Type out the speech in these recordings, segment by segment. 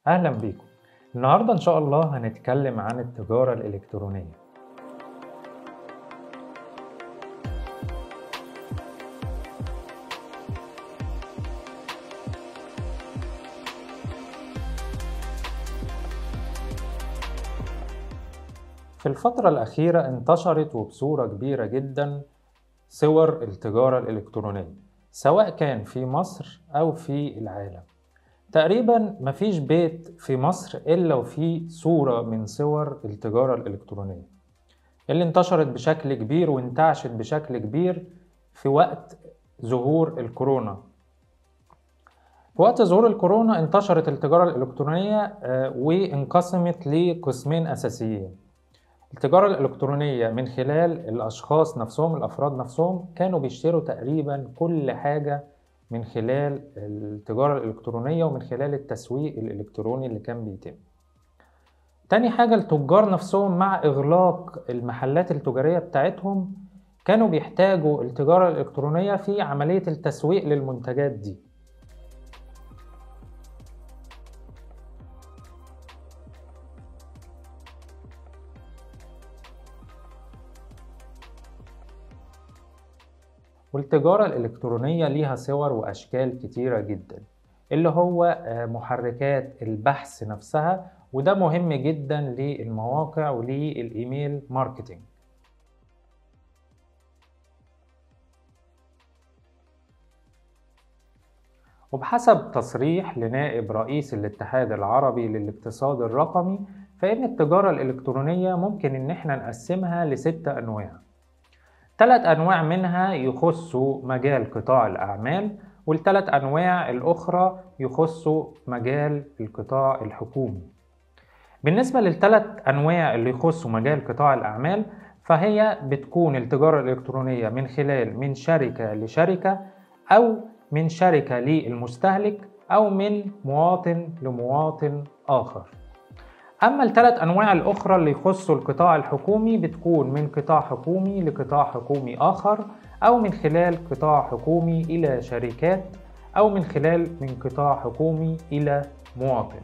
أهلا بيكم النهاردة إن شاء الله هنتكلم عن التجارة الإلكترونية في الفترة الأخيرة انتشرت وبصورة كبيرة جدا صور التجارة الإلكترونية سواء كان في مصر أو في العالم تقريبا مفيش بيت في مصر إلا وفيه صورة من صور التجارة الإلكترونية اللي انتشرت بشكل كبير وانتعشت بشكل كبير في وقت ظهور الكورونا في وقت ظهور الكورونا انتشرت التجارة الإلكترونية وانقسمت لقسمين أساسيين التجارة الإلكترونية من خلال الأشخاص نفسهم الأفراد نفسهم كانوا بيشتروا تقريبا كل حاجة من خلال التجارة الإلكترونية ومن خلال التسويق الإلكتروني اللي كان بيتم تاني حاجة التجار نفسهم مع إغلاق المحلات التجارية بتاعتهم كانوا بيحتاجوا التجارة الإلكترونية في عملية التسويق للمنتجات دي والتجارة الإلكترونية ليها صور وأشكال كتيرة جدا اللي هو محركات البحث نفسها وده مهم جدا للمواقع وللإيميل ماركتينج وبحسب تصريح لنائب رئيس الاتحاد العربي للاقتصاد الرقمي فإن التجارة الإلكترونية ممكن إن احنا نقسمها لستة أنواع ثلاث أنواع منها يخصوا مجال قطاع الأعمال والثلاث أنواع الأخرى يخصوا مجال القطاع الحكومي بالنسبة للثلاث أنواع اللي يخصوا مجال قطاع الأعمال فهي بتكون التجارة الإلكترونية من خلال من شركة لشركة أو من شركة للمستهلك أو من مواطن لمواطن آخر أما الثلاث أنواع الأخرى اللي يخصوا القطاع الحكومي بتكون من قطاع حكومي لقطاع حكومي آخر أو من خلال قطاع حكومي إلى شركات أو من خلال من قطاع حكومي إلى مواطن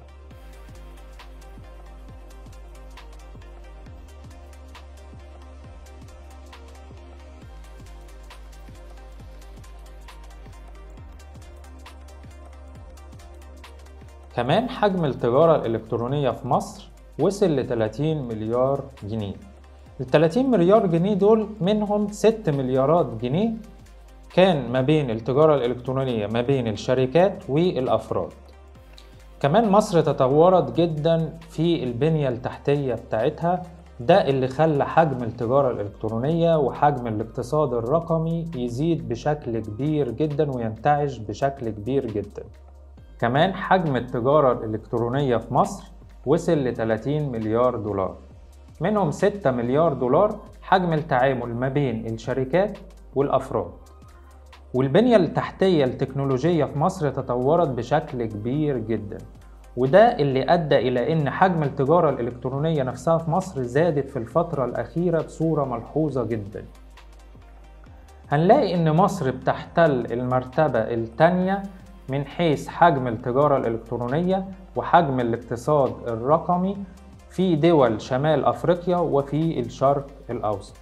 كمان حجم التجارة الإلكترونية في مصر وصل ل 30 مليار جنيه ال 30 مليار جنيه دول منهم 6 مليارات جنيه كان ما بين التجارة الإلكترونية ما بين الشركات والأفراد كمان مصر تطورت جدا في البنية التحتية بتاعتها ده اللي خلى حجم التجارة الإلكترونية وحجم الاقتصاد الرقمي يزيد بشكل كبير جدا وينتعش بشكل كبير جدا كمان حجم التجارة الإلكترونية في مصر وصل ل 30 مليار دولار منهم 6 مليار دولار حجم التعامل ما بين الشركات والأفراد والبنية التحتية التكنولوجية في مصر تطورت بشكل كبير جدا وده اللي أدى إلى إن حجم التجارة الإلكترونية نفسها في مصر زادت في الفترة الأخيرة بصورة ملحوظة جدا هنلاقي إن مصر بتحتل المرتبة الثانية من حيث حجم التجارة الإلكترونية وحجم الاقتصاد الرقمي في دول شمال أفريقيا وفي الشرق الأوسط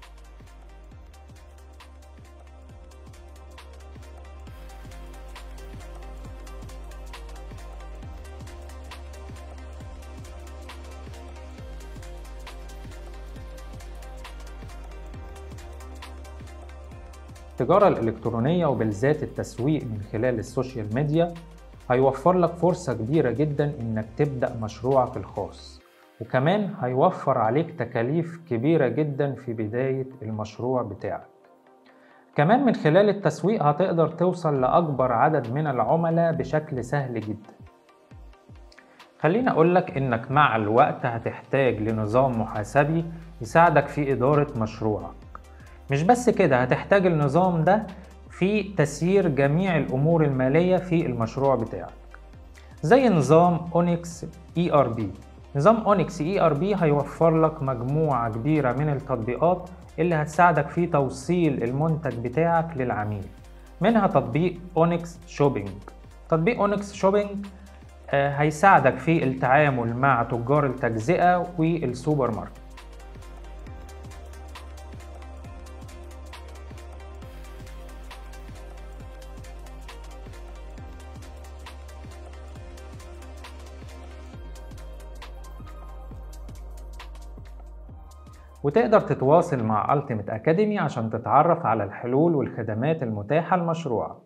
التجارة الإلكترونية وبالذات التسويق من خلال السوشيال ميديا هيوفر لك فرصة كبيرة جدا إنك تبدأ مشروعك الخاص وكمان هيوفر عليك تكاليف كبيرة جدا في بداية المشروع بتاعك كمان من خلال التسويق هتقدر توصل لأكبر عدد من العملاء بشكل سهل جدا خليني أقولك إنك مع الوقت هتحتاج لنظام محاسبي يساعدك في إدارة مشروعك مش بس كده هتحتاج النظام ده في تسيير جميع الأمور المالية في المشروع بتاعك زي نظام اونكس اي ار بي نظام اونكس اي ار بي هيوفر لك مجموعة كبيرة من التطبيقات اللي هتساعدك في توصيل المنتج بتاعك للعميل منها تطبيق اونكس شوبينج تطبيق اونكس شوبينج آه، هيساعدك في التعامل مع تجار التجزئة والسوبر ماركت وتقدر تتواصل مع Ultimate Academy عشان تتعرف على الحلول والخدمات المتاحة لمشروعك